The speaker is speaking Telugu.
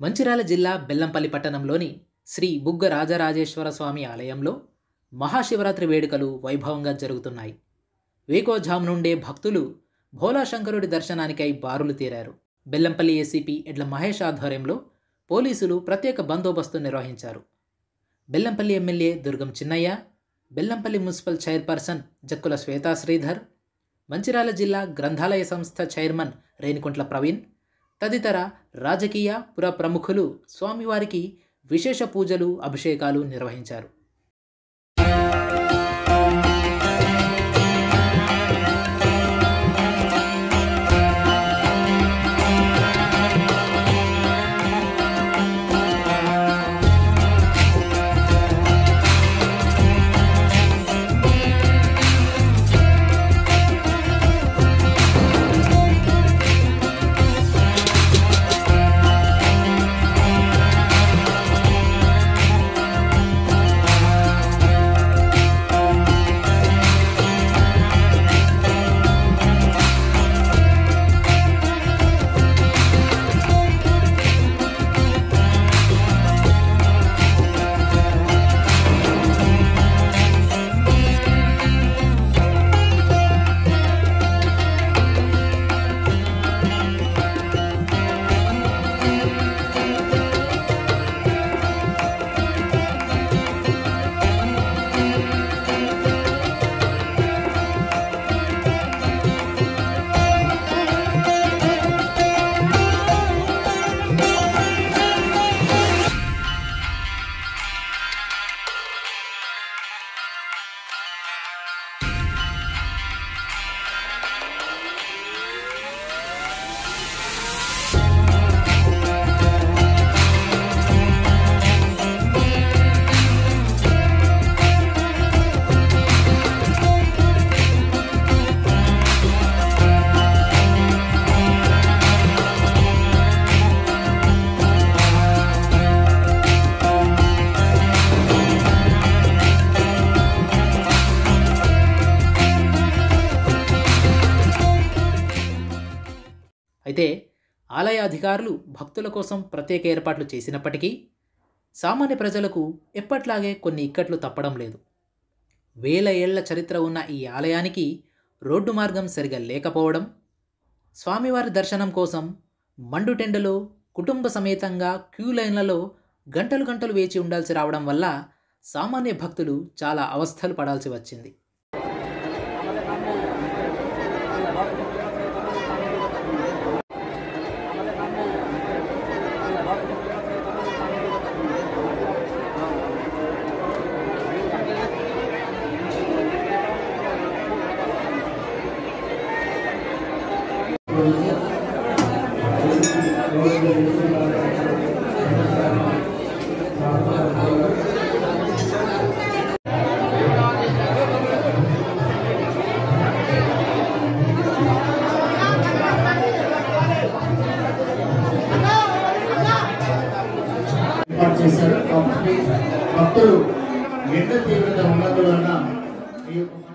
మంచిర్యాల జిల్లా బెల్లంపల్లి పట్టణంలోని శ్రీ బుగ్గ రాజరాజేశ్వర స్వామి ఆలయంలో మహాశివరాత్రి వేడుకలు వైభవంగా జరుగుతున్నాయి వేకోజాం నుండే భక్తులు భోలాశంకరుడి దర్శనానికై బారులు తీరారు బెల్లంపల్లి ఏసీపీ ఎడ్ల మహేష్ ఆధ్వర్యంలో పోలీసులు ప్రత్యేక బందోబస్తు నిర్వహించారు Bellampalli MLA Durgam Chinnaiah Bellampalli municipal chairperson Jakkula Swetha Sridhar Mancherial జిల్లా గ్రంథాలయ సంస్థ చైర్మన్ రేణికుంట్ల ప్రవీణ్ తదితర రాజకీయ పుర ప్రముఖులు స్వామివారికి విశేష పూజలు అభిషేకాలు నిర్వహించారు అయితే ఆలయ అధికారులు భక్తుల కోసం ప్రత్యేక ఏర్పాట్లు చేసినప్పటికీ సామాన్య ప్రజలకు ఎప్పట్లాగే కొన్ని ఇక్కట్లు తప్పడం లేదు వేల ఏళ్ల చరిత్ర ఉన్న ఈ ఆలయానికి రోడ్డు మార్గం సరిగా లేకపోవడం స్వామివారి దర్శనం కోసం మండుటెండలో కుటుంబ సమేతంగా క్యూ లైన్లలో గంటలు గంటలు వేచి ఉండాల్సి రావడం వల్ల సామాన్య భక్తులు చాలా అవస్థలు పడాల్సి వచ్చింది ఏర్పాటు చేశారు కాబట్టి భక్తులు ఎండ తీవ్రత ఉన్నందువలన ఈ యొక్క